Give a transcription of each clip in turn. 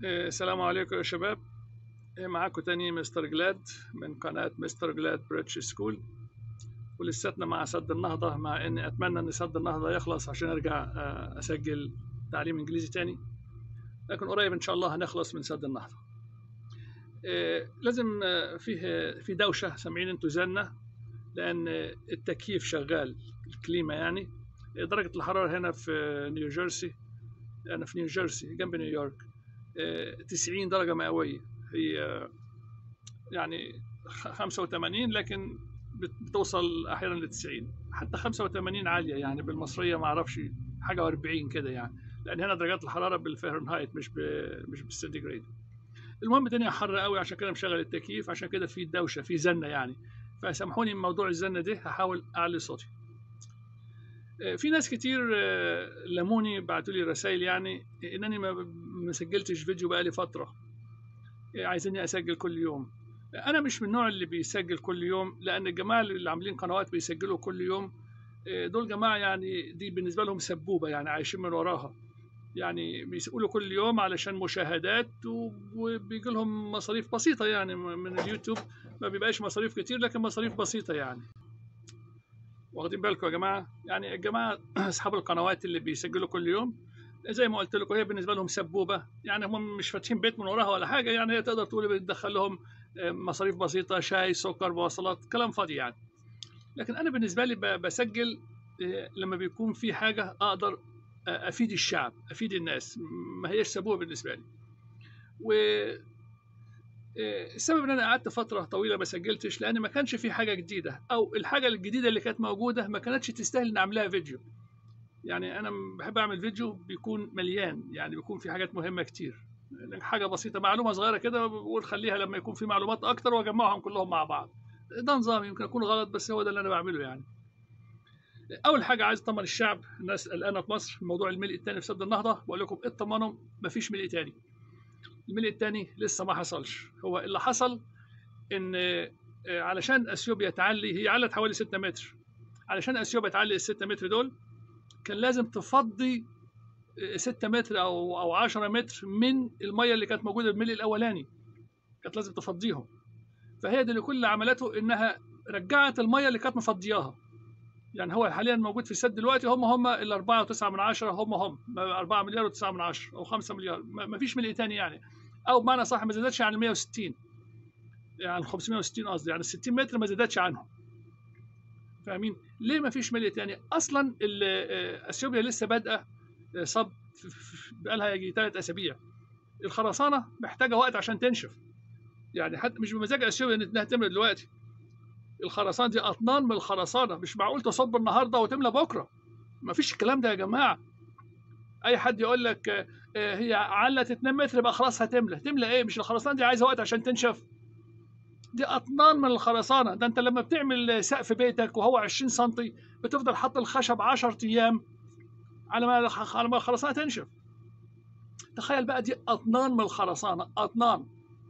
إيه، السلام عليكم يا شباب إيه، معاكم تاني مستر جلاد من قناة مستر جلاد بريتش سكول ولساتنا مع سد النهضة مع إني أتمنى إن سد النهضة يخلص عشان أرجع آه، أسجل تعليم إنجليزي تاني لكن قريب إن شاء الله هنخلص من سد النهضة إيه، لازم آه، فيه في دوشة سامعين انتوا زنة لأن التكييف شغال الكليمة يعني درجة الحرارة هنا في نيوجيرسي أنا في نيوجيرسي جنب نيويورك آه، 90 درجة مئوية هي آه، يعني خ- 85 لكن بت- بتوصل أحيانا ل 90 حتى 85 عالية يعني بالمصرية ما أعرفش حاجة و40 كده يعني لأن هنا درجات الحرارة بالفahrenheit مش ب... مش بالسنتيجريد المهم الدنيا حر قوي عشان كده مشغل التكييف عشان كده في دوشة في زنة يعني فسامحوني من موضوع الزنة دي هحاول أعلي صوتي آه، في ناس كتير آه، لموني بعتوا لي رسائل يعني انني ما ما سجلتش فيديو بقالي فتره آه، عايزيني اسجل كل يوم انا مش من النوع اللي بيسجل كل يوم لان الجماعه اللي عاملين قنوات بيسجلوا كل يوم آه، دول جماعه يعني دي بالنسبه لهم سبوبه يعني عايشين من وراها يعني بيقولوا كل يوم علشان مشاهدات و- وبيجي لهم مصاريف بسيطه يعني من اليوتيوب ما بيبقاش مصاريف كتير لكن مصاريف بسيطه يعني واخدين بالكم يا جماعه يعني الجماعه اصحاب القنوات اللي بيسجلوا كل يوم زي ما قلت لكم هي بالنسبه لهم سبوبه يعني هم مش فاتحين بيت من وراها ولا حاجه يعني هي تقدر تقول بتدخل لهم آه، مصاريف بسيطه شاي سكر مواصلات كلام فاضي يعني لكن انا بالنسبه لي ب- بسجل آه، لما بيكون في حاجه اقدر آه، افيد الشعب افيد الناس ما هيش سبوبه بالنسبه لي و آه، السبب ان انا قعدت فتره طويله ما سجلتش لان ما كانش في حاجه جديده او الحاجه الجديده اللي كانت موجوده ما كانتش تستاهل ان اعملها فيديو يعني انا م- بحب اعمل فيديو بيكون مليان يعني بيكون في حاجات مهمه كتير يعني حاجه بسيطه معلومه صغيره كده بقول خليها لما يكون في معلومات اكتر واجمعهم كلهم مع بعض ده نظام يمكن اكون غلط بس هو ده اللي انا بعمله يعني اول حاجه عايز اطمن الشعب الناس قلقانه في مصر موضوع الملء الثاني في سد النهضه بقول لكم اطمنوا مفيش ملء ثاني الملء الثاني لسه ما حصلش هو اللي حصل ان آه، علشان اثيوبيا تعلي هي علت حوالي 6 متر علشان اثيوبيا تعلي ال 6 متر دول كان لازم تفضي 6 متر او او 10 متر من الميه اللي كانت موجوده بالملء الاولاني كانت لازم تفضيهم فهي دي اللي كل اللي عملته انها رجعت الميه اللي كانت مفضياها يعني هو حاليا موجود في السد دلوقتي هم هم ال 4.9 من عشرة هم هم 4 مليار و9 من عشرة او 5 مليار ما ما فيش ملء تاني يعني او بمعنى صح ما زادتش عن ال 160 يعني 560 قصدي يعني ال 60 متر ما زادتش عنهم فاهمين ليه ما فيش ملء تاني اصلا ال- آه، اثيوبيا لسه بادئه آه، صب بقى لها يجي ثلاث اسابيع الخرسانه محتاجه وقت عشان تنشف يعني حتى مش بمزاج اثيوبيا انها تملى دلوقتي الخرسانه دي اطنان من الخرسانه مش معقول تصب النهارده وتملى بكره ما فيش الكلام ده يا جماعه اي حد يقول لك آه، آه، هي علت 2 متر يبقى خلاص هتملى تملى ايه مش الخرسانه دي عايزه وقت عشان تنشف دي اطنان من الخرسانه ده انت لما بتعمل سقف بيتك وهو 20 سم بتفضل حاط الخشب 10 ايام على ما على ما الخرسانه تنشف تخيل بقى دي اطنان من الخرسانه اطنان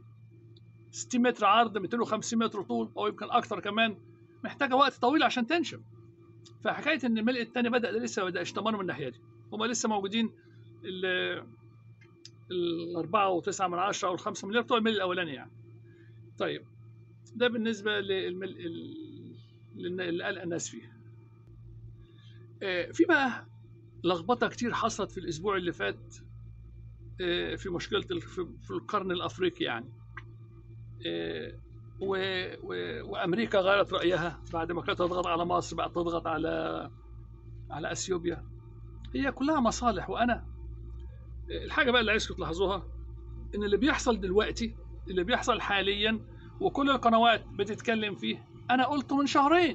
60 متر عرض 250 متر طول او يمكن اكتر كمان محتاجه وقت طويل عشان تنشف فحكايه ان الملء الثاني بدا ده لسه ما بداش تمام من الناحيه دي هم لسه موجودين ال ال 4 و9 من 10 او ال 5 مليار بتوع الملء الاولاني يعني طيب ده بالنسبه للملء ال- اللي اللي قلق الناس فيه آه، في بقى لخبطه كتير حصلت في الاسبوع اللي فات آه، في مشكله ال- في في القرن الافريقي يعني آه، و... و... وامريكا غيرت رايها بعد ما كانت تضغط على مصر بقت تضغط على على اثيوبيا هي كلها مصالح وانا الحاجه بقى اللي عايزكم تلاحظوها ان اللي بيحصل دلوقتي اللي بيحصل حاليا وكل القنوات بتتكلم فيه انا قلته من شهرين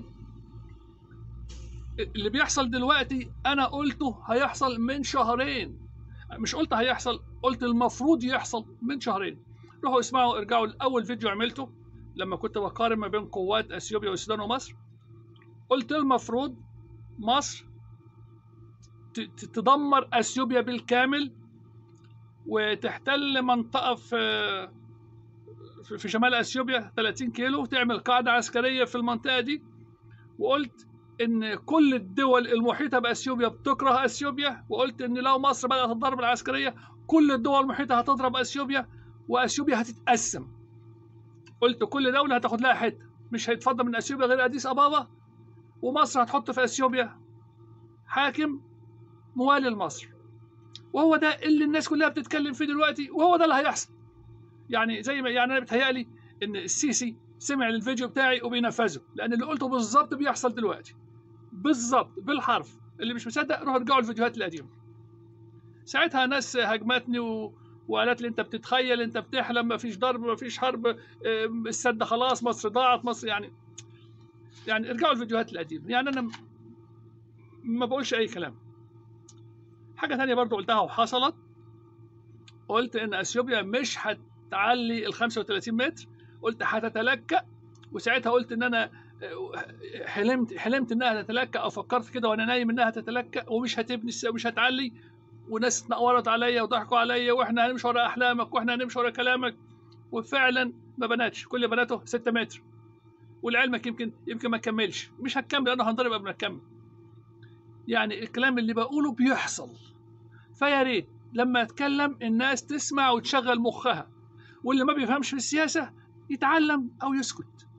اللي بيحصل دلوقتي انا قلته هيحصل من شهرين مش قلت هيحصل قلت المفروض يحصل من شهرين روحوا اسمعوا ارجعوا لاول فيديو عملته لما كنت بقارن ما بين قوات اثيوبيا والسودان ومصر قلت المفروض مصر ت- ت- تدمر اثيوبيا بالكامل وتحتل منطقه في في في شمال اثيوبيا 30 كيلو وتعمل قاعده عسكريه في المنطقه دي وقلت ان كل الدول المحيطه باثيوبيا بتكره اثيوبيا وقلت ان لو مصر بدات الضرب العسكريه كل الدول المحيطه هتضرب اثيوبيا واثيوبيا هتتقسم قلت كل دوله هتاخد لها حته مش هيتفضل من اثيوبيا غير اديس ابابا ومصر هتحط في اثيوبيا حاكم موالي لمصر وهو ده اللي الناس كلها بتتكلم فيه دلوقتي وهو ده اللي هيحصل يعني زي ما يعني انا بتهيألي ان السيسي سمع الفيديو بتاعي وبينفذه لان اللي قلته بالظبط بيحصل دلوقتي بالظبط بالحرف اللي مش مصدق روح ارجعوا الفيديوهات القديمه ساعتها ناس هجمتني و... وقالت لي انت بتتخيل انت بتحلم ما فيش ضرب ما فيش حرب السد خلاص مصر ضاعت مصر يعني يعني ارجعوا الفيديوهات القديمه يعني انا ما بقولش اي كلام حاجه ثانيه برضو قلتها وحصلت قلت ان اثيوبيا مش هتعلي ال 35 متر قلت هتتلكأ وساعتها قلت ان انا حلمت حلمت انها تتلكأ او فكرت كده وانا نايم انها تتلكأ ومش هتبني ومش هتعلي وناس اتنقرت عليا وضحكوا عليا واحنا هنمشي ورا احلامك واحنا هنمشي ورا كلامك وفعلا ما بناتش كل بناته 6 متر ولعلمك يمكن يمكن ما تكملش مش هتكمل لانه هنضرب قبل ما تكمل يعني الكلام اللي بقوله بيحصل فيا ريت لما اتكلم الناس تسمع وتشغل مخها واللي ما بيفهمش في السياسه يتعلم او يسكت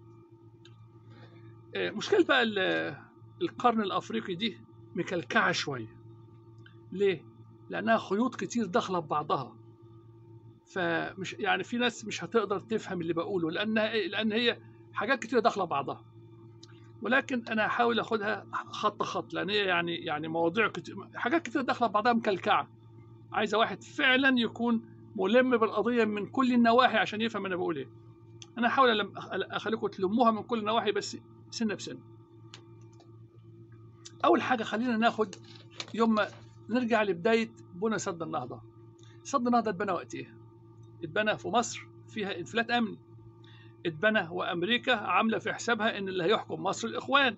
مشكلة بقى القرن الافريقي دي مكلكعه شويه ليه لانها خيوط كتير داخله ببعضها فمش يعني في ناس مش هتقدر تفهم اللي بقوله لانها لان هي حاجات كتير داخله ببعضها ولكن انا هحاول اخدها خط خط لان هي يعني يعني مواضيع كتير حاجات كتير داخله ببعضها مكلكعه عايزه واحد فعلا يكون ملم بالقضيه من كل النواحي عشان يفهم انا بقول ايه انا هحاول اخليكم تلموها من كل النواحي بس سنه بسنه اول حاجه خلينا ناخد يوم ما نرجع لبدايه بنى سد النهضه سد النهضه اتبنى وقت ايه اتبنى في مصر فيها انفلات امني اتبنى وامريكا عامله في حسابها ان اللي هيحكم مصر الاخوان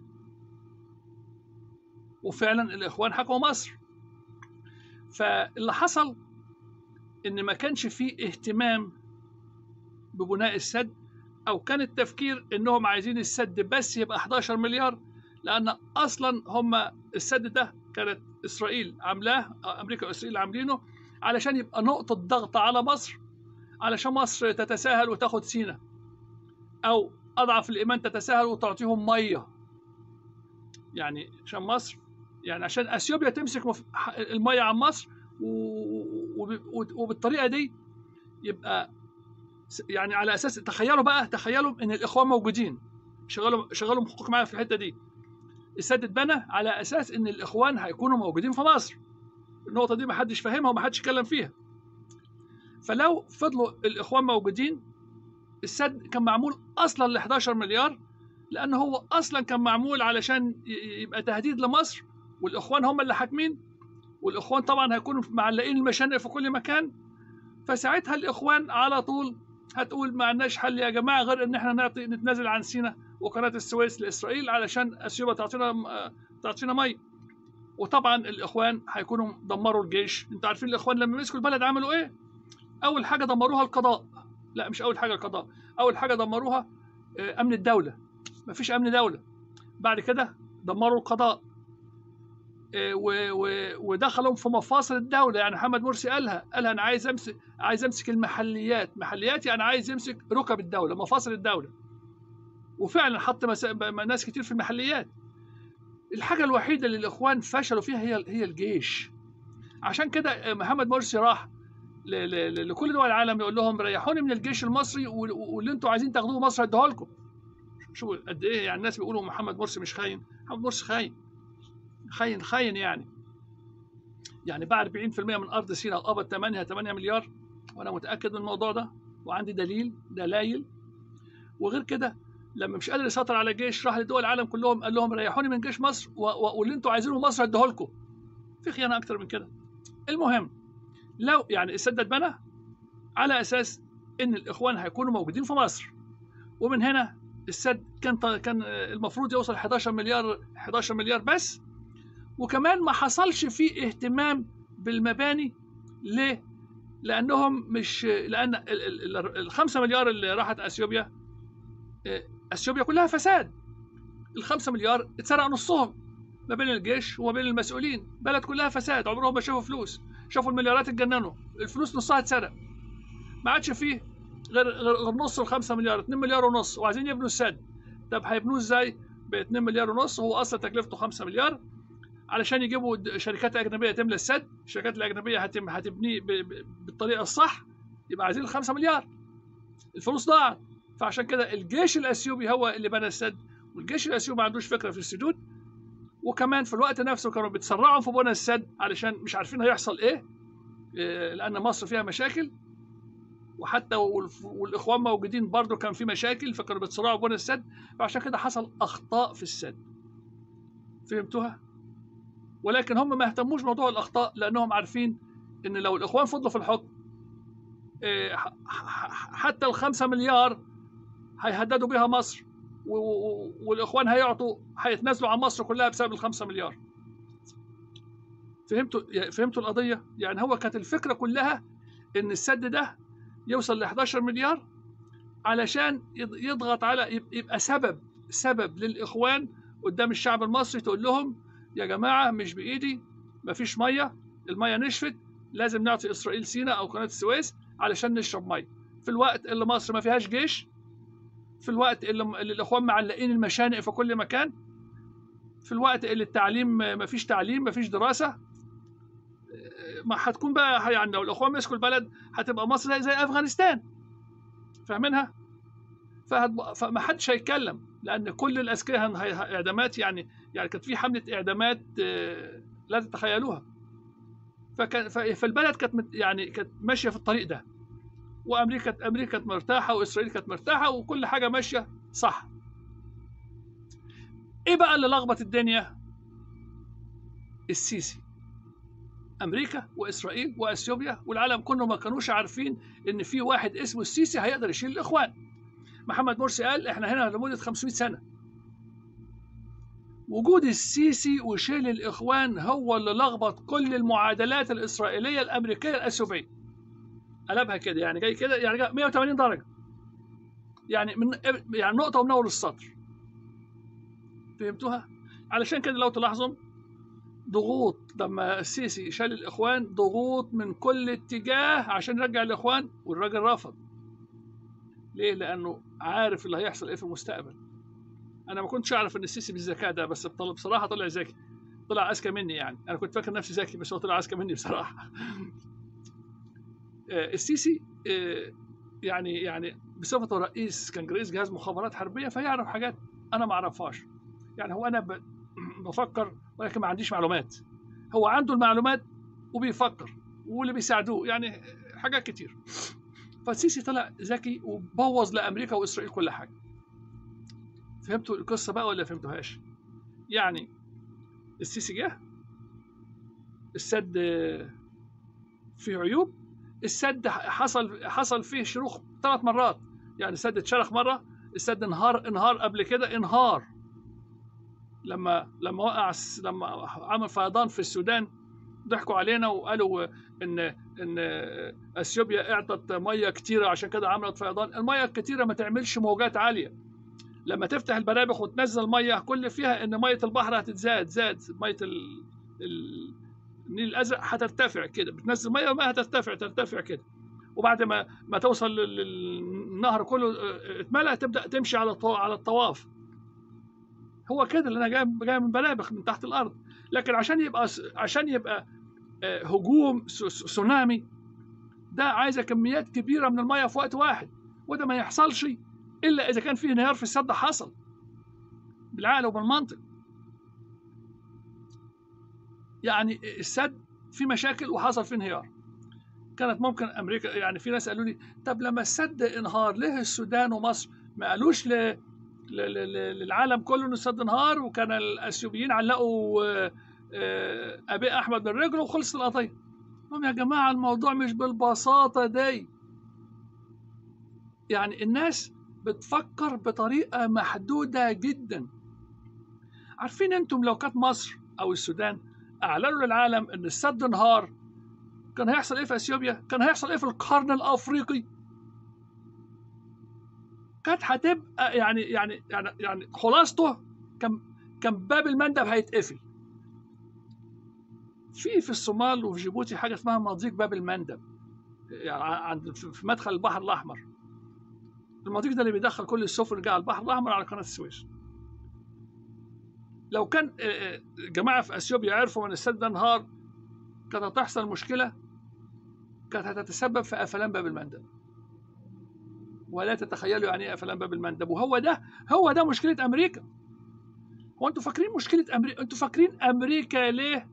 وفعلا الاخوان حكموا مصر فاللي حصل ان ما كانش فيه اهتمام ببناء السد او كان التفكير انهم عايزين السد بس يبقى 11 مليار لان اصلا هم السد ده كانت اسرائيل عاملاه امريكا واسرائيل عاملينه علشان يبقى نقطه ضغط على مصر علشان مصر تتساهل وتاخد سينا او اضعف الايمان تتساهل وتعطيهم ميه يعني عشان مصر يعني عشان اثيوبيا تمسك مف... الميه عن مصر و... وبالطريقه دي يبقى يعني على اساس تخيلوا بقى تخيلوا ان الاخوان موجودين شغلوا شغلوا مخكم معايا في الحته دي السد اتبنى على اساس ان الاخوان هيكونوا موجودين في مصر النقطه دي ما حدش فاهمها وما حدش اتكلم فيها فلو فضلوا الاخوان موجودين السد كان معمول اصلا ل 11 مليار لان هو اصلا كان معمول علشان يبقى تهديد لمصر والاخوان هم اللي حاكمين والاخوان طبعا هيكونوا معلقين المشانق في كل مكان فساعتها الاخوان على طول هتقول ما عندناش حل يا جماعه غير ان احنا نعطي نتنازل عن سينا وقناه السويس لاسرائيل علشان اثيوبيا تعطينا تعطينا ميه وطبعا الاخوان هيكونوا دمروا الجيش انتوا عارفين الاخوان لما مسكوا البلد عملوا ايه اول حاجه دمروها القضاء لا مش اول حاجه القضاء اول حاجه دمروها امن الدوله مفيش امن دوله بعد كده دمروا القضاء ودخلوا في مفاصل الدوله يعني محمد مرسي قالها قالها انا عايز امسك عايز امسك المحليات محليات يعني عايز يمسك ركب الدوله مفاصل الدوله وفعلا حط مس... ناس كتير في المحليات الحاجه الوحيده اللي الاخوان فشلوا فيها هي هي الجيش عشان كده محمد مرسي راح ل... ل... لكل دول العالم يقول لهم ريحوني من الجيش المصري واللي انتوا عايزين تاخدوه مصر هديه لكم شوفوا قد ايه يعني الناس بيقولوا محمد مرسي مش خاين محمد مرسي خاين خاين خاين يعني يعني باع 40% من ارض سيناء وقبض 8 8 مليار وانا متاكد من الموضوع ده وعندي دليل دلايل وغير كده لما مش قادر يسيطر على جيش راح لدول العالم كلهم قال لهم ريحوني من جيش مصر واللي انتوا عايزينه مصر هديه لكم في خيانه اكتر من كده المهم لو يعني السد اتبنى على اساس ان الاخوان هيكونوا موجودين في مصر ومن هنا السد كان كان المفروض يوصل 11 مليار 11 مليار بس وكمان ما حصلش فيه اهتمام بالمباني ليه؟ لانهم مش لان ال 5 مليار اللي راحت اثيوبيا اثيوبيا كلها فساد ال 5 مليار اتسرق نصهم ما بين الجيش وما بين المسؤولين بلد كلها فساد عمرهم ما شافوا فلوس شافوا المليارات اتجننوا الفلوس نصها اتسرق ما عادش فيه غير غير غير نص ال 5 مليار 2 مليار ونص وعايزين يبنوا السد طب هيبنوه ازاي ب 2 مليار ونص وهو اصلا تكلفته 5 مليار علشان يجيبوا د- شركات اجنبيه تملى السد الشركات الاجنبيه هتم هتبنيه ب- ب- بالطريقه الصح يبقى عايزين ال 5 مليار الفلوس ضاعت فعشان كده الجيش الاثيوبي هو اللي بنى السد والجيش الاثيوبي ما عندوش فكره في السدود وكمان في الوقت نفسه كانوا بيتسرعوا في بنى السد علشان مش عارفين هيحصل ايه إيه، لان مصر فيها مشاكل وحتى والف- والاخوان موجودين برضه كان في مشاكل فكانوا بيتسرعوا في بنى السد فعشان كده حصل اخطاء في السد فهمتوها ولكن هم ما اهتموش بموضوع الاخطاء لانهم عارفين ان لو الاخوان فضلوا في الحكم إيه، ح- ح- حتى الخمسة مليار هيهددوا بيها مصر و- و- والاخوان هيعطوا هيتنازلوا عن مصر كلها بسبب الخمسة مليار فهمتوا يعني فهمتوا القضيه يعني هو كانت الفكره كلها ان السد ده يوصل ل 11 مليار علشان يض- يضغط على يب- يبقى سبب سبب للاخوان قدام الشعب المصري تقول لهم يا جماعه مش بايدي مفيش ميه الميه نشفت لازم نعطي اسرائيل سيناء او قناه السويس علشان نشرب ميه في الوقت اللي مصر ما فيهاش جيش في الوقت اللي, اللي الاخوان معلقين المشانق في كل مكان في الوقت اللي التعليم ما فيش تعليم ما فيش دراسه ما هتكون بقى يعني لو الاخوان مسكوا البلد هتبقى مصر زي, زي افغانستان فاهمينها فهتبقى- فما حدش هيتكلم لان كل الاذكياء هن- هي- اعدامات يعني يعني كانت في حمله اعدامات آه، لا تتخيلوها فكان ف- فالبلد كانت مت- يعني كانت ماشيه في الطريق ده وامريكا امريكا كانت مرتاحه واسرائيل كانت مرتاحه وكل حاجه ماشيه صح ايه بقى اللي لخبط الدنيا السيسي امريكا واسرائيل واثيوبيا والعالم كله ما كانوش عارفين ان في واحد اسمه السيسي هيقدر يشيل الاخوان محمد مرسي قال احنا هنا لمده 500 سنه وجود السيسي وشيل الاخوان هو اللي لخبط كل المعادلات الاسرائيليه الامريكيه الاثيوبيه قلبها كده يعني جاي كده يعني جاي 180 درجه يعني من يعني نقطه ومن اول السطر فهمتوها علشان كده لو تلاحظوا ضغوط لما السيسي شال الاخوان ضغوط من كل اتجاه عشان يرجع الاخوان والراجل رفض ليه لانه عارف اللي هيحصل ايه في المستقبل انا ما كنتش اعرف ان السيسي بالذكاء ده بس بطل- بصراحه طلع ذكي طلع اذكى مني يعني انا كنت فاكر نفسي ذكي بس هو طلع اذكى مني بصراحه آه، السيسي آه، يعني يعني بصفته رئيس كان رئيس جهاز مخابرات حربيه فيعرف حاجات انا ما اعرفهاش يعني هو انا ب- بفكر ولكن ما عنديش معلومات هو عنده المعلومات وبيفكر واللي بيساعدوه يعني حاجات كتير فالسيسي طلع ذكي وبوظ لامريكا واسرائيل كل حاجه فهمتوا القصه بقى ولا فهمتوهاش يعني السيسي جه السد فيه عيوب السد حصل حصل فيه شروخ ثلاث مرات يعني السد اتشرخ مره السد انهار انهار قبل كده انهار لما لما وقع الس- لما عمل فيضان في السودان ضحكوا علينا وقالوا ان ان اثيوبيا اعطت ميه كتيره عشان كده عملت فيضان الميه الكتيره ما تعملش موجات عاليه لما تفتح البرامخ وتنزل ميه كل فيها ان ميه البحر هتتزاد زاد ميه ال... ال... النيل الازرق هترتفع كده بتنزل ميه وما هترتفع ترتفع كده وبعد ما ما توصل لل- للنهر كله اه، اتملى تبدا تمشي على الطو... على الطواف هو كده اللي انا جاي جاي من بلابخ من تحت الارض لكن عشان يبقى عشان يبقى اه، هجوم س- س- تسونامي ده عايزه كميات كبيره من الميه في وقت واحد وده ما يحصلش الا اذا كان في انهيار في السد حصل بالعقل وبالمنطق يعني السد في مشاكل وحصل فيه انهيار كانت ممكن امريكا يعني في ناس قالوا لي طب لما السد انهار ليه السودان ومصر ما قالوش ل... ل... ل... ل- للعالم كله ان السد انهار وكان الاثيوبيين علقوا آه، آه، ابي احمد بالرجل وخلصت القضيه قلت يا جماعه الموضوع مش بالبساطه دي يعني الناس بتفكر بطريقه محدوده جدا عارفين انتم لو كانت مصر او السودان اعلنوا للعالم ان السد انهار كان هيحصل ايه في اثيوبيا؟ كان هيحصل ايه في القرن الافريقي؟ كانت هتبقى يعني يعني يعني يعني خلاصته كان كان باب المندب هيتقفل. في في الصومال وفي جيبوتي حاجه اسمها مضيق باب المندب يعني عند في مدخل البحر الاحمر المضيق ده اللي بيدخل كل السفن اللي جايه على البحر الاحمر على قناه السويس لو كان جماعه في اثيوبيا عرفوا ان السد ده انهار كانت هتحصل مشكله كانت هتتسبب في قفلان باب المندب ولا تتخيلوا يعني ايه قفلان باب المندب وهو ده هو ده مشكله امريكا هو انتوا فاكرين مشكله امريكا انتوا فاكرين امريكا ليه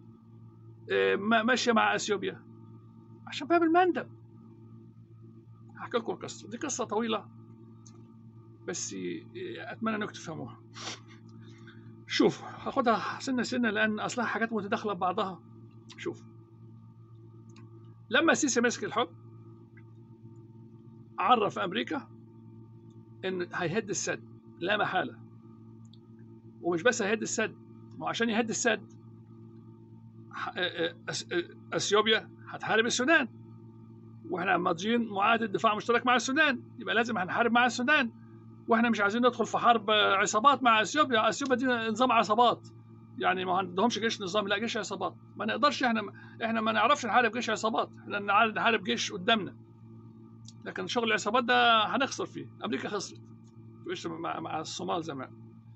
ماشيه مع اثيوبيا عشان باب المندب هحكي لكم قصه دي قصه طويله بس اتمنى انكم تفهموها شوف هاخدها سنه سنه لان اصلها حاجات متداخله ببعضها شوف لما السيسي مسك الحكم عرف امريكا ان هيهد السد لا محاله ومش بس هيهد السد وعشان يهد السد اثيوبيا هتحارب السودان واحنا ماضيين معاهده دفاع مشترك مع السودان يبقى لازم هنحارب مع السودان واحنا مش عايزين ندخل في حرب عصابات مع اثيوبيا اثيوبيا دي نظام عصابات يعني ما عندهمش جيش نظام لا جيش عصابات ما نقدرش احنا احنا ما نعرفش نحارب جيش عصابات احنا نحارب جيش قدامنا لكن شغل العصابات ده هنخسر فيه امريكا خسرت مع, مع الصومال زمان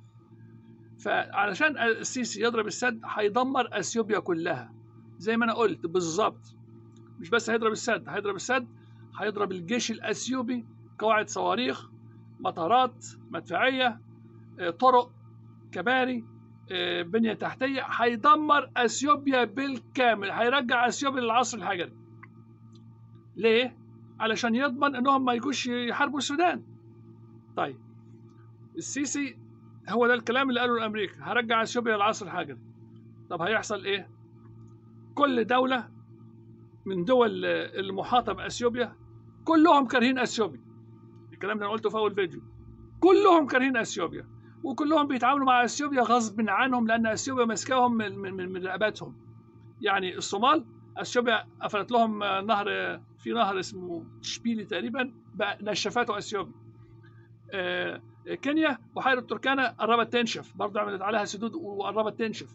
فعلشان السيسي يضرب السد هيدمر اثيوبيا كلها زي ما انا قلت بالظبط مش بس هيضرب السد هيضرب السد هيضرب الجيش الاثيوبي قواعد صواريخ مطارات مدفعيه طرق كباري بنيه تحتيه هيدمر اثيوبيا بالكامل هيرجع اثيوبيا للعصر الحجري ليه علشان يضمن انهم ما يجوش يحاربوا السودان طيب السيسي هو ده الكلام اللي قاله لامريكا هرجع اثيوبيا للعصر الحجري طب هيحصل ايه كل دوله من دول المحاطه باثيوبيا كلهم كارهين اثيوبيا الكلام ده انا قلته في اول فيديو كلهم كارهين اثيوبيا وكلهم بيتعاملوا مع اثيوبيا غصب عنهم لان اثيوبيا ماسكاهم من من من, من رقباتهم يعني الصومال اثيوبيا قفلت لهم نهر في نهر اسمه شبيلي تقريبا بقى نشفاته اثيوبيا آه كينيا بحيره تركانا قربت تنشف برضه عملت عليها سدود وقربت تنشف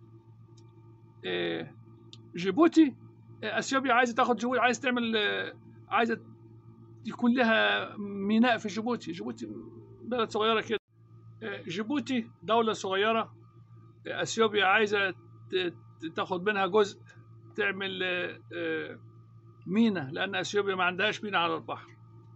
آه جيبوتي آه اثيوبيا عايزه تاخد جيبوتي عايزه تعمل عايزه يكون لها ميناء في جيبوتي جيبوتي بلد صغيره كده جيبوتي دولة صغيرة أثيوبيا عايزة تاخد منها جزء تعمل مينا لأن أثيوبيا ما عندهاش مينا على البحر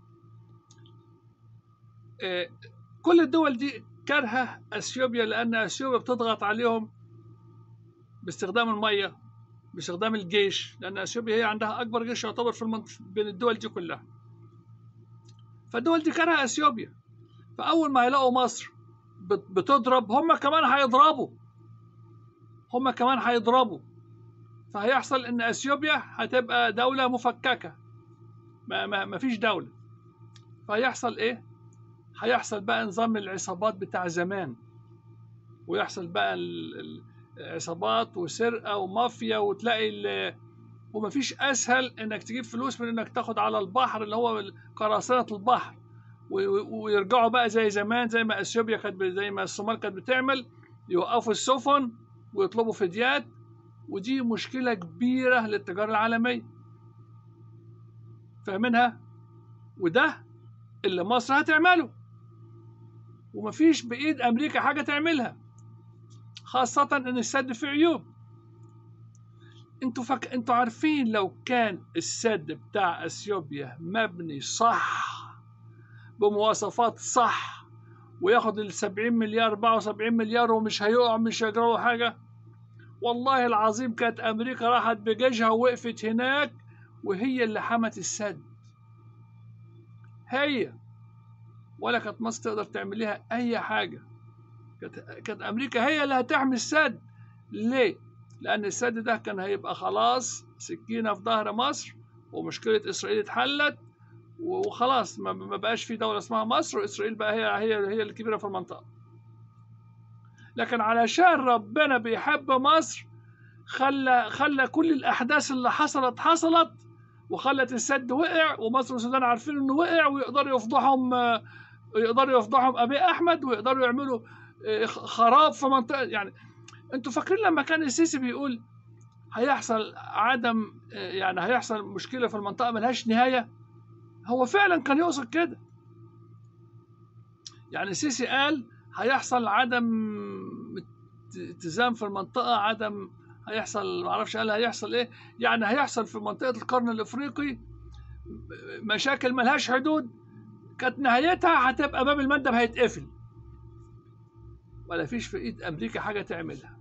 كل الدول دي كارهة أثيوبيا لأن أثيوبيا بتضغط عليهم باستخدام المية باستخدام الجيش لأن أثيوبيا هي عندها أكبر جيش يعتبر في المنطقة بين الدول دي كلها فالدول دي كارهة أثيوبيا فأول ما يلاقوا مصر بتضرب هم كمان هيضربوا هم كمان هيضربوا فهيحصل ان اثيوبيا هتبقى دولة مفككة ما, ما, ما فيش دولة فهيحصل ايه هيحصل بقى نظام العصابات بتاع زمان ويحصل بقى العصابات وسرقة ومافيا وتلاقي ومفيش اسهل انك تجيب فلوس من انك تاخد على البحر اللي هو قراصنة البحر ويرجعوا بقى زي زمان زي ما اثيوبيا كانت زي ما الصومال كانت بتعمل يوقفوا السفن ويطلبوا فديات ودي مشكلة كبيرة للتجارة العالمية فاهمينها وده اللي مصر هتعمله ومفيش بإيد أمريكا حاجة تعملها خاصة إن السد فيه عيوب انتوا فك... انتوا عارفين لو كان السد بتاع اثيوبيا مبني صح بمواصفات صح وياخد ال 70 مليار 74 مليار ومش هيقع مش هيجرى حاجه والله العظيم كانت امريكا راحت بجيشها ووقفت هناك وهي اللي حمت السد هي ولا كانت مصر تقدر تعمل لها اي حاجه كانت كانت امريكا هي اللي هتحمي السد ليه لان السد ده كان هيبقى خلاص سكينه في ظهر مصر ومشكله اسرائيل اتحلت وخلاص ما بقاش في دولة اسمها مصر وإسرائيل بقى هي هي هي الكبيرة في المنطقة. لكن علشان ربنا بيحب مصر خلى خلى كل الأحداث اللي حصلت حصلت وخلت السد وقع ومصر والسودان عارفين إنه وقع ويقدروا يفضحهم يقدروا يفضحهم أبي أحمد ويقدروا يعملوا خراب في منطقة يعني أنتوا فاكرين لما كان السيسي بيقول هيحصل عدم يعني هيحصل مشكله في المنطقه ملهاش نهايه هو فعلا كان يقصد كده يعني السيسي قال هيحصل عدم اتزان في المنطقه عدم هيحصل معرفش قال هيحصل ايه يعني هيحصل في منطقه القرن الافريقي مشاكل ملهاش حدود كانت نهايتها هتبقى باب المندب هيتقفل ولا فيش في ايد امريكا حاجه تعملها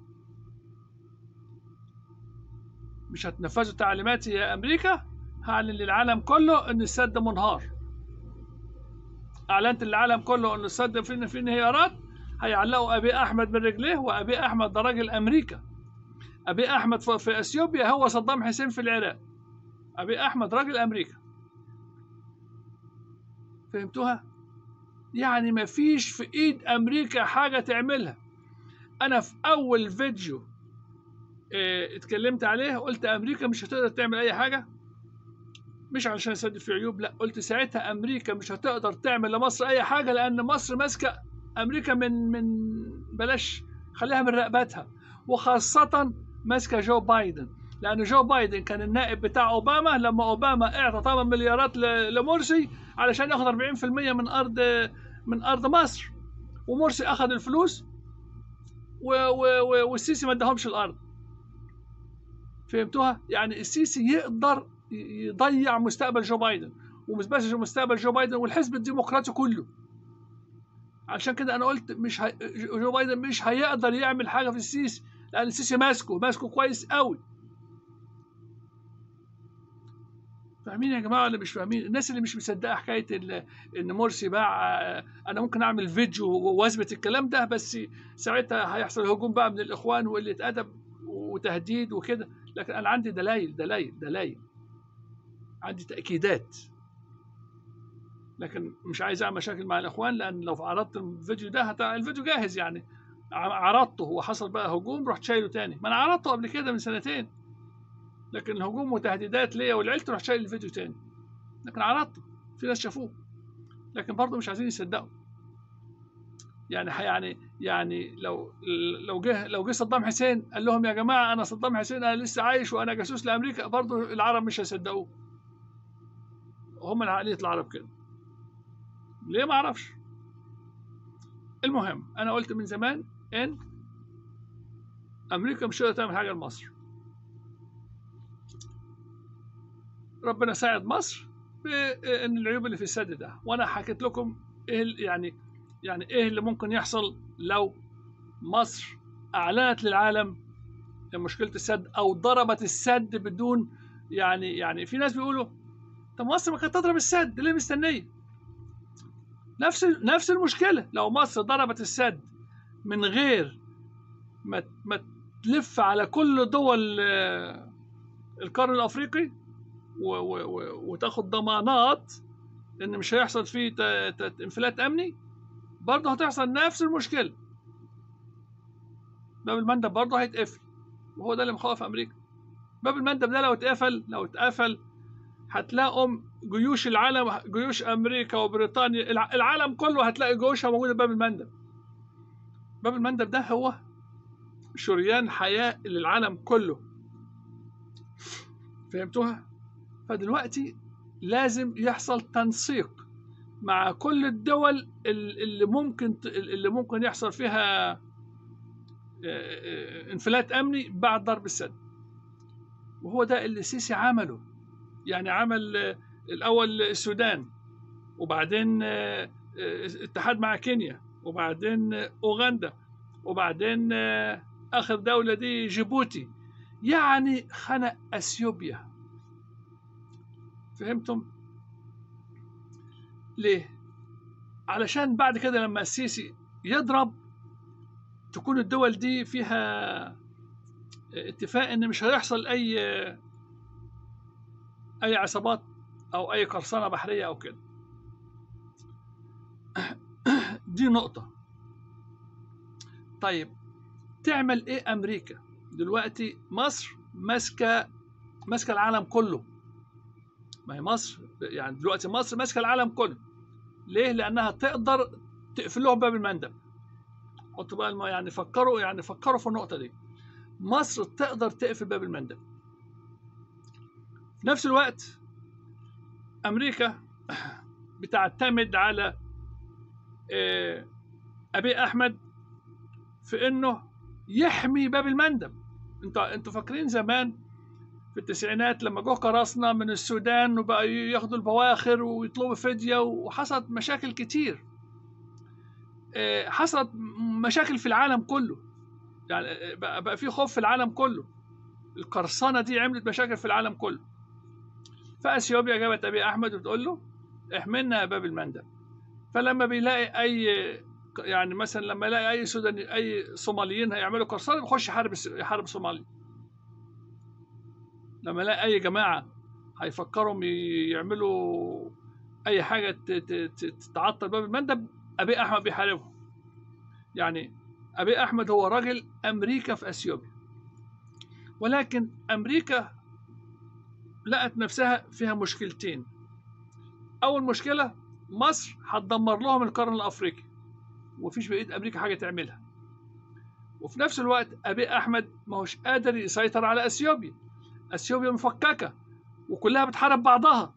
مش هتنفذوا تعليماتي يا امريكا هعلن للعالم كله ان السد منهار اعلنت للعالم كله ان السد فيه فيه انهيارات هيعلقوا ابي احمد من رجليه وابي احمد ده راجل امريكا ابي احمد في اثيوبيا هو صدام حسين في العراق ابي احمد راجل امريكا فهمتوها يعني ما فيش في ايد امريكا حاجه تعملها انا في اول فيديو اه اتكلمت عليه قلت امريكا مش هتقدر تعمل اي حاجه مش علشان اسد في عيوب لا قلت ساعتها امريكا مش هتقدر تعمل لمصر اي حاجه لان مصر ماسكه امريكا من من بلاش خليها من رقبتها وخاصه ماسكه جو بايدن لان جو بايدن كان النائب بتاع اوباما لما اوباما اعطى 8 مليارات لمرسي علشان ياخد 40% من ارض من ارض مصر ومرسي اخذ الفلوس و و و والسيسي ما اداهمش الارض فهمتوها يعني السيسي يقدر يضيع مستقبل جو بايدن ومش بس مستقبل جو بايدن والحزب الديمقراطي كله عشان كده انا قلت مش هي... جو بايدن مش هيقدر يعمل حاجه في السيسي لان السيسي ماسكه ماسكه كويس قوي فاهمين يا جماعه ولا مش فاهمين الناس اللي مش مصدقه حكايه ان مرسي باع انا ممكن اعمل فيديو واثبت الكلام ده بس ساعتها هيحصل هجوم بقى من الاخوان وقله ادب وتهديد وكده لكن انا عندي دلائل دلائل دلائل عندي تاكيدات لكن مش عايز اعمل مشاكل مع الاخوان لان لو عرضت الفيديو ده هت... الفيديو جاهز يعني عرضته وحصل بقى هجوم رحت شايله تاني ما انا عرضته قبل كده من سنتين لكن الهجوم وتهديدات ليا ولعيلتي رحت شايل الفيديو تاني لكن عرضته في ناس شافوه لكن برضه مش عايزين يصدقوا يعني يعني يعني لو لو جه لو جه صدام حسين قال لهم يا جماعه انا صدام حسين انا لسه عايش وانا جاسوس لامريكا برضه العرب مش هيصدقوه هم عقليه العرب كده ليه ما اعرفش المهم انا قلت من زمان ان امريكا مش هتقدر تعمل حاجه لمصر ربنا ساعد مصر بان العيوب اللي في السد ده وانا حكيت لكم ايه يعني يعني ايه اللي ممكن يحصل لو مصر اعلنت للعالم مشكله السد او ضربت السد بدون يعني يعني في ناس بيقولوا طب مصر ما كانت تضرب السد ليه مستنيه نفس نفس المشكله لو مصر ضربت السد من غير ما ما تلف على كل دول القرن الافريقي وتاخد ضمانات ان مش هيحصل فيه انفلات امني برضه هتحصل نفس المشكله باب المندب برضه هيتقفل وهو ده اللي مخوف امريكا باب المندب ده لو اتقفل لو اتقفل هتلاقوا جيوش العالم جيوش امريكا وبريطانيا العالم كله هتلاقي جيوشها موجوده باب المندب باب المندب ده هو شريان حياه للعالم كله فهمتوها فدلوقتي لازم يحصل تنسيق مع كل الدول اللي ممكن اللي ممكن يحصل فيها انفلات امني بعد ضرب السد وهو ده اللي السيسي عمله يعني عمل الاول السودان وبعدين اتحاد مع كينيا وبعدين اوغندا وبعدين اخر دوله دي جيبوتي يعني خنق اثيوبيا فهمتم ليه علشان بعد كده لما السيسي يضرب تكون الدول دي فيها اتفاق ان مش هيحصل اي اي عصابات او اي قرصنه بحريه او كده دي نقطه طيب تعمل ايه امريكا دلوقتي مصر ماسكه ماسكه العالم كله ما هي مصر يعني دلوقتي مصر ماسكه العالم كله ليه لانها تقدر تقفل لهم باب المندب حطوا بقى يعني فكروا يعني فكروا في النقطه دي مصر تقدر تقفل باب المندب في نفس الوقت امريكا بتعتمد على آه، ابي احمد في انه يحمي باب المندب انتوا انتوا فاكرين زمان في التسعينات لما جه قراصنة من السودان وبقى ياخدوا البواخر ويطلبوا فدية وحصلت مشاكل كتير آه، حصلت مشاكل في العالم كله يعني آه، بقى بقى في خوف في العالم كله القرصنة دي عملت مشاكل في العالم كله فاثيوبيا جابت ابي احمد وبتقول له احملنا يا باب المندب فلما بيلاقي اي يعني مثلا لما يلاقي اي سوداني اي صوماليين هيعملوا قرصنه بيخش يحارب الس- يحارب صومالي لما يلاقي اي جماعه هيفكروا ي- يعملوا اي حاجه ت- ت- ت- تعطل باب المندب ابي احمد بيحاربهم يعني ابي احمد هو راجل امريكا في اثيوبيا ولكن امريكا لقت نفسها فيها مشكلتين اول مشكله مصر هتدمر لهم القرن الافريقي ومفيش بايد امريكا حاجه تعملها وفي نفس الوقت ابي احمد ما هوش قادر يسيطر على اثيوبيا اثيوبيا مفككه وكلها بتحارب بعضها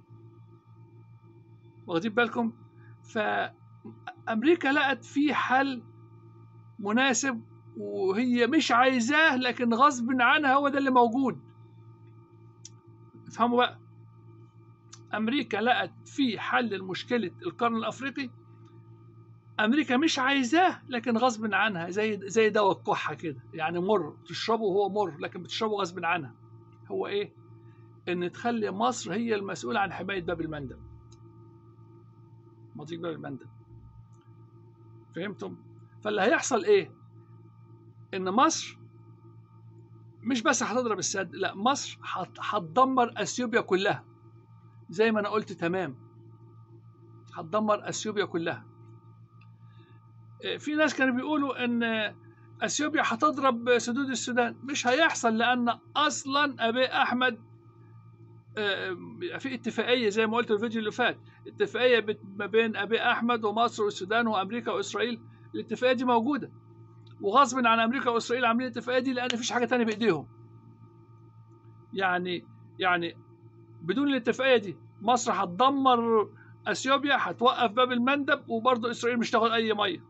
واخدين بالكم فامريكا لقت في حل مناسب وهي مش عايزاه لكن غصب عنها هو ده اللي موجود افهموا بقى امريكا لقت في حل لمشكله القرن الافريقي امريكا مش عايزاه لكن غصب عنها زي زي دواء الكحه كده يعني مر تشربه وهو مر لكن بتشربه غصب عنها هو ايه ان تخلي مصر هي المسؤوله عن حمايه باب المندب مضيق باب المندب فهمتم فاللي هيحصل ايه ان مصر مش بس هتضرب السد لا مصر هت- هتدمر اثيوبيا كلها زي ما انا قلت تمام هتدمر اثيوبيا كلها في ناس كانوا بيقولوا ان اثيوبيا هتضرب سدود السودان مش هيحصل لان اصلا ابي احمد آه، في اتفاقيه زي ما قلت في الفيديو اللي فات اتفاقيه بت- ما بين ابي احمد ومصر والسودان وامريكا واسرائيل الاتفاقيه دي موجوده وغصب عن امريكا واسرائيل عاملين الاتفاقيه دي لان مفيش حاجه تانية بايديهم يعني يعني بدون الاتفاقيه دي مصر هتدمر اثيوبيا هتوقف باب المندب وبرضه اسرائيل مش تاخد اي ميه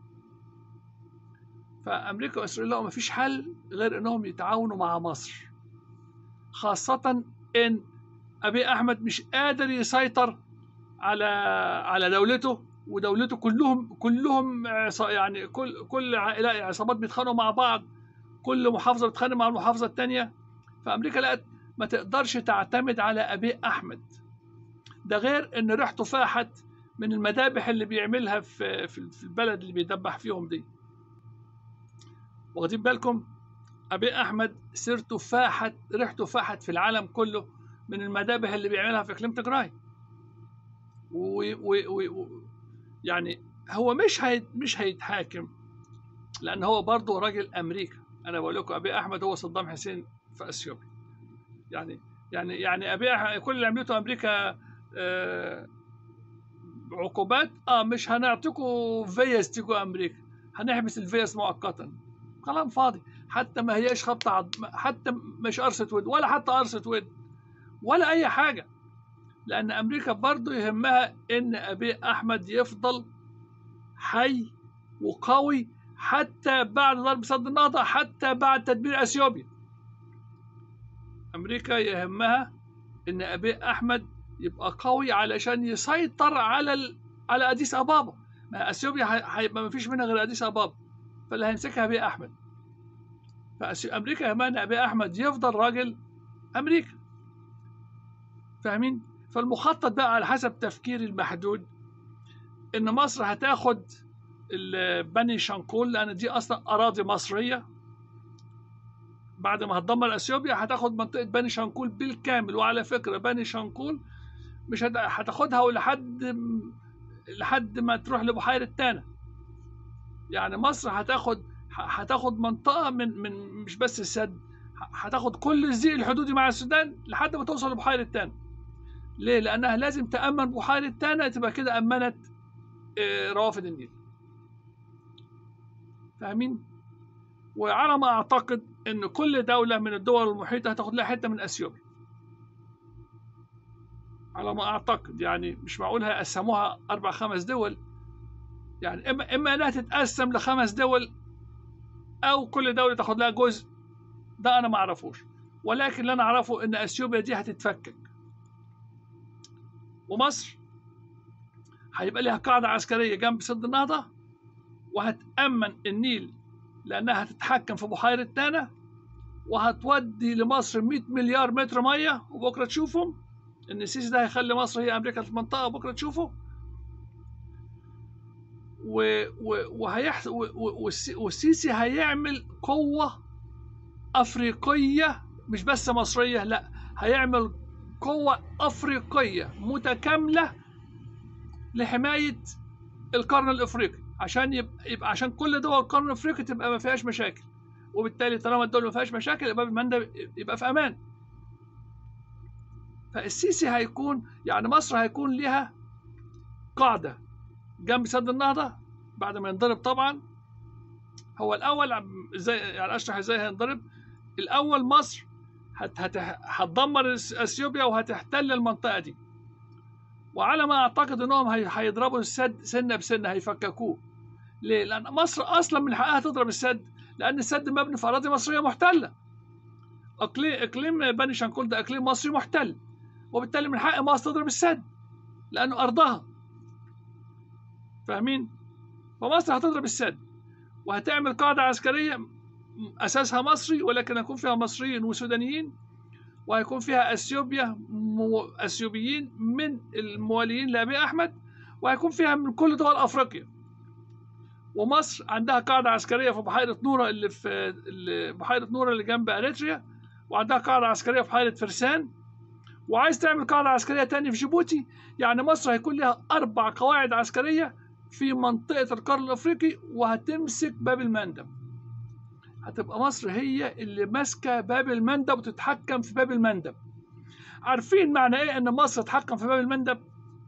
فامريكا واسرائيل لقوا مفيش حل غير انهم يتعاونوا مع مصر خاصه ان ابي احمد مش قادر يسيطر على على دولته ودولته كلهم كلهم عصا- يعني كل كل عائلات عصابات بيتخانقوا مع بعض كل محافظه بتتخانق مع المحافظه الثانيه فامريكا لقت ما تقدرش تعتمد على ابي احمد ده غير ان ريحته فاحت من المذابح اللي بيعملها في في في البلد اللي بيدبح فيهم دي واخدين بالكم ابي احمد سيرته فاحت ريحته فاحت في العالم كله من المذابح اللي بيعملها في اقليم تجراي و و و و يعني هو مش هي مش هيتحاكم لان هو برضه راجل امريكا انا بقول لكم ابي احمد هو صدام حسين في اثيوبيا يعني يعني يعني ابي أح- كل اللي عملته امريكا آه، عقوبات اه مش هنعطيكم فيز تيجوا امريكا هنحبس الفيز مؤقتا كلام فاضي حتى ما هياش خبط عض... حتى مش قرصة ود ولا حتى قرصة ود ولا اي حاجه لان امريكا برضو يهمها ان ابي احمد يفضل حي وقوي حتى بعد ضرب سد النهضه حتى بعد تدمير اثيوبيا امريكا يهمها ان ابي احمد يبقى قوي علشان يسيطر على ال... على اديس ابابا ما اثيوبيا ه- هيبقى ما فيش منها غير اديس ابابا فاللي هيمسكها ابي احمد فامريكا يهمها ان ابي احمد يفضل راجل امريكا فاهمين فالمخطط بقى على حسب تفكيري المحدود ان مصر هتاخد ال- بني شنقول لان دي اصلا اراضي مصريه بعد ما هتدمر اثيوبيا هتاخد منطقه بني شنقول بالكامل وعلى فكره بني شنقول مش هت- هتاخدها ولحد لحد ما تروح لبحيره تانا يعني مصر هتاخد ه- هتاخد منطقه من من مش بس السد ه- هتاخد كل الزيق الحدودي مع السودان لحد ما توصل لبحيره تانا ليه؟ لأنها لازم تأمن بحيرة تانا تبقى كده أمنت آه، روافد النيل. فاهمين؟ وعلى ما أعتقد ان كل دوله من الدول المحيطه هتاخد لها حته من اثيوبيا على ما اعتقد يعني مش معقول هيقسموها اربع خمس دول يعني اما اما انها تتقسم لخمس دول او كل دوله تاخد لها جزء ده انا ما اعرفوش ولكن اللي انا اعرفه ان اثيوبيا دي هتتفكك ومصر هيبقى لها قاعده عسكريه جنب سد النهضه وهتامن النيل لانها هتتحكم في بحيره تانا وهتودي لمصر 100 مليار متر ميه وبكره تشوفهم ان السيسي ده هيخلي مصر هي امريكا في المنطقه وبكره تشوفه و و وهيحس و و والسي- والسيسي هيعمل قوه افريقيه مش بس مصريه لا هيعمل قوه افريقيه متكامله لحمايه القرن الافريقي عشان يبقى, يبقى عشان كل دول القرن الافريقي تبقى ما فيهاش مشاكل وبالتالي طالما الدول ما فيهاش مشاكل يبقى المندب يبقى في امان فالسيسي هيكون يعني مصر هيكون لها قاعده جنب سد النهضه بعد ما ينضرب طبعا هو الاول عم- ازاي يعني اشرح ازاي هينضرب الاول مصر هت هت هتدمر اثيوبيا وهتحتل المنطقه دي وعلى ما اعتقد انهم هي- هيضربوا السد سنه بسنه هيفككوه ليه؟ لان مصر اصلا من حقها تضرب السد لان السد مبني في اراضي مصريه محتله اقليم اقليم بني شنقول ده اقليم مصري محتل وبالتالي من حق مصر تضرب السد لانه ارضها فاهمين؟ فمصر هتضرب السد وهتعمل قاعده عسكريه م- اساسها مصري ولكن هيكون فيها مصريين وسودانيين وهيكون فيها اثيوبيا مو... اثيوبيين من المواليين لابي احمد وهيكون فيها من كل دول افريقيا ومصر عندها قاعده عسكريه في بحيره نوره اللي في اللي بحيره نوره اللي جنب اريتريا وعندها قاعده عسكريه في بحيره فرسان وعايز تعمل قاعده عسكريه تاني في جيبوتي يعني مصر هيكون لها اربع قواعد عسكريه في منطقه القرن الافريقي وهتمسك باب المندب هتبقى مصر هي اللي ماسكه باب المندب وتتحكم في باب المندب عارفين معنى ايه ان مصر تتحكم في باب المندب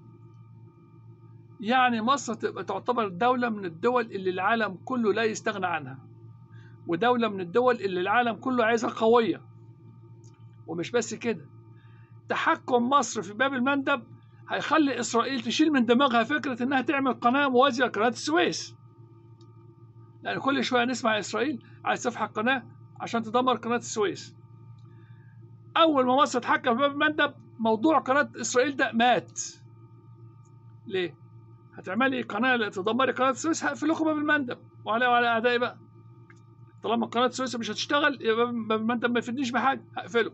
يعني مصر تبقى تعتبر دولة من الدول اللي العالم كله لا يستغنى عنها ودولة من الدول اللي العالم كله عايزها قوية ومش بس كده تحكم مصر في باب المندب هيخلي إسرائيل تشيل من دماغها فكرة إنها تعمل قناة موازية لقناة السويس لأن كل شوية نسمع إسرائيل عايز تفتح قناة عشان تدمر قناة السويس أول ما مصر تتحكم في باب المندب موضوع قناة إسرائيل ده مات ليه؟ هتعملي قناه تدمري قناه السويس هقفل لكم باب المندب وعلى وعلى اعدائي بقى طالما قناه السويس مش هتشتغل يبقى باب المندب ما يفيدنيش بحاجه هقفله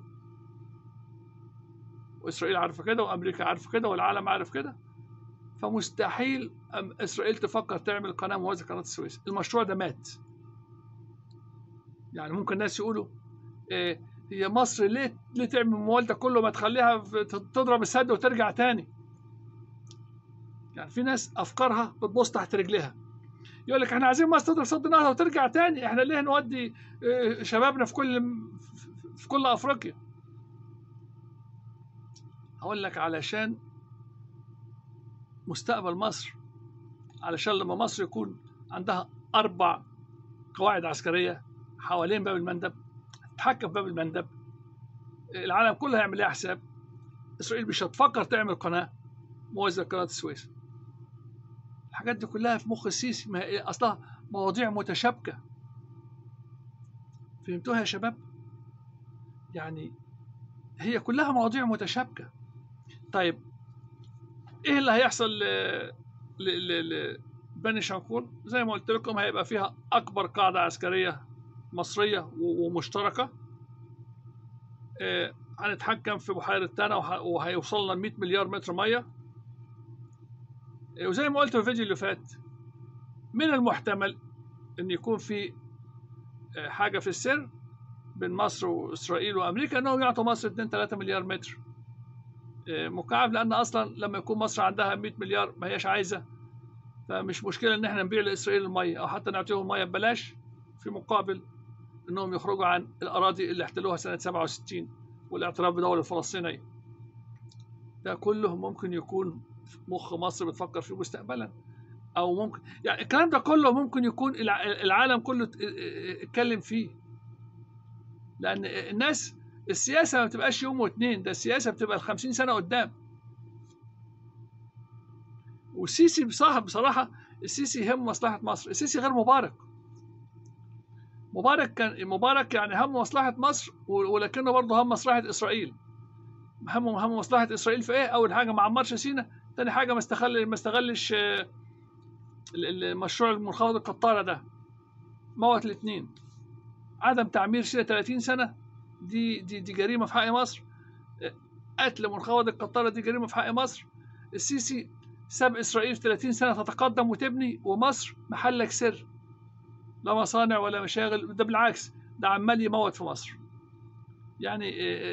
واسرائيل عارفه كده وامريكا عارفه كده والعالم عارف كده فمستحيل أم- اسرائيل تفكر تعمل قناه موازيه قناه السويس المشروع ده مات يعني ممكن الناس يقولوا إيه هي مصر ليه ليه تعمل الموال ده كله ما تخليها في- تضرب السد وترجع تاني يعني في ناس افكارها بتبص تحت رجلها يقول لك احنا عايزين مصر تضرب سد النهضه وترجع تاني احنا ليه نودي اه، شبابنا في كل في كل افريقيا هقول لك علشان مستقبل مصر علشان لما مصر يكون عندها اربع قواعد عسكريه حوالين باب المندب تتحكم في باب المندب العالم كله هيعمل لها حساب اسرائيل مش هتفكر تعمل قناه موازيه لقناه السويس الحاجات دي كلها في مخ السيسي ما هي اصلها مواضيع متشابكه فهمتوها يا شباب يعني هي كلها مواضيع متشابكه طيب ايه اللي هيحصل ل ل ل لبني شنقول زي ما قلت لكم هيبقى فيها اكبر قاعده عسكريه مصريه و- ومشتركه آه، هنتحكم في بحيره تانا وه- وهيوصل لنا 100 مليار متر ميه وزي ما قلت في الفيديو اللي فات من المحتمل ان يكون في آه، حاجه في السر بين مصر واسرائيل وامريكا انهم يعطوا مصر 2 3 مليار متر آه، مكعب لان اصلا لما يكون مصر عندها 100 مليار ما هياش عايزه فمش مشكله ان احنا نبيع لاسرائيل الميه او حتى نعطيهم الميه ببلاش في مقابل انهم يخرجوا عن الاراضي اللي احتلوها سنه 67 والاعتراف بدوله فلسطينيه ده كله ممكن يكون في مخ مصر بتفكر فيه مستقبلا او ممكن يعني الكلام ده كله ممكن يكون الع- العالم كله ات- اتكلم فيه لان الناس السياسه ما بتبقاش يوم واتنين ده السياسه بتبقى ال 50 سنه قدام والسيسي بصراحه بصراحه السيسي يهم مصلحه مصر السيسي غير مبارك مبارك كان مبارك يعني هم مصلحه مصر ولكنه برضه هم مصلحه اسرائيل هم هم مصلحه اسرائيل في ايه اول حاجه ما عمرش سينا ثاني حاجه ما استغل ما استغلش المشروع المنخفض القطاره ده موت الاثنين عدم تعمير سينا 30 سنه دي دي دي جريمه في حق مصر قتل منخفض القطاره دي جريمه في حق مصر السيسي ساب اسرائيل في 30 سنه تتقدم وتبني ومصر محلك سر لا مصانع ولا مشاغل ده بالعكس ده عمال يموت في مصر يعني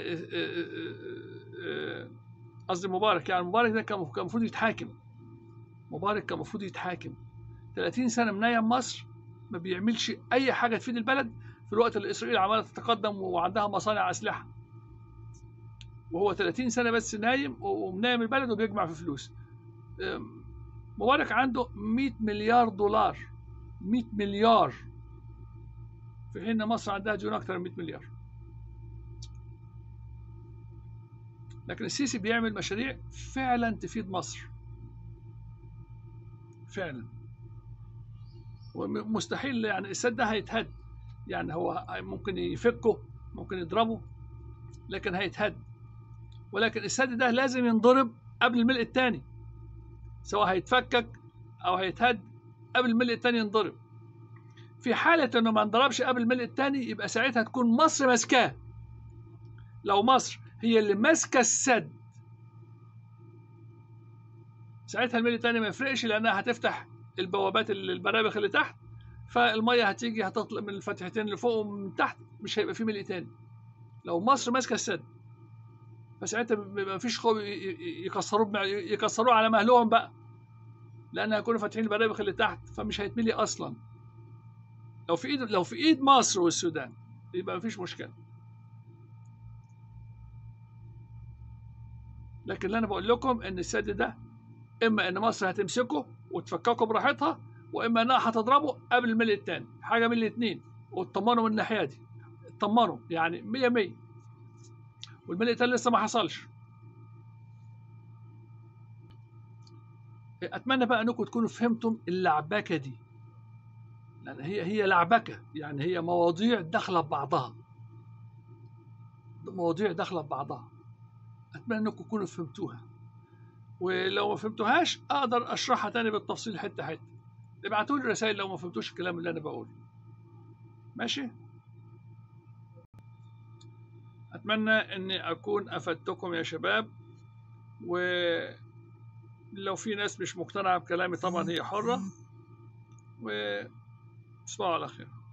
قصدي مبارك يعني مبارك ده كان المفروض يتحاكم مبارك كان المفروض يتحاكم 30 سنه منايم مصر ما بيعملش اي حاجه تفيد البلد في الوقت اللي اسرائيل عماله تتقدم وعندها مصانع اسلحه وهو 30 سنه بس نايم ومنايم البلد وبيجمع في فلوس مبارك عنده 100 مليار دولار 100 مليار في حين مصر عندها ديون اكثر من 100 مليار لكن السيسي بيعمل مشاريع فعلا تفيد مصر فعلا ومستحيل يعني السد ده هيتهد يعني هو ممكن يفكه ممكن يضربه لكن هيتهد ولكن السد ده لازم ينضرب قبل الملء الثاني سواء هيتفكك او هيتهد قبل الملء الثاني ينضرب في حالة انه ما انضربش قبل الملء الثاني يبقى ساعتها تكون مصر ماسكاه لو مصر هي اللي ماسكه السد ساعتها الملء الثاني ما يفرقش لانها هتفتح البوابات البرابخ اللي تحت فالميه هتيجي هتطلع من الفتحتين اللي فوق ومن تحت مش هيبقى في ملء تاني لو مصر ماسكه السد فساعتها ما فيش خوف يكسروه يكسروه على مهلهم بقى لان هيكونوا فاتحين البرابخ اللي تحت فمش هيتملي اصلا لو في ايد لو في ايد مصر والسودان يبقى ما فيش مشكله لكن اللي انا بقول لكم ان السد ده اما ان مصر هتمسكه وتفككه براحتها واما انها هتضربه قبل الملء الثاني حاجه من الاثنين وتطمنوا من الناحيه دي اطمنوا يعني 100 100 والملء الثاني لسه ما حصلش اتمنى بقى انكم تكونوا فهمتم اللعبكه دي لان هي هي لعبكه يعني هي مواضيع داخله ببعضها مواضيع داخله ببعضها اتمنى انكم تكونوا فهمتوها ولو ما فهمتوهاش اقدر اشرحها تاني بالتفصيل حته حته ابعتوا لي رسائل لو ما فهمتوش الكلام اللي انا بقوله ماشي اتمنى اني اكون افدتكم يا شباب ولو في ناس مش مقتنعه بكلامي طبعا هي حره وتصبحوا على خير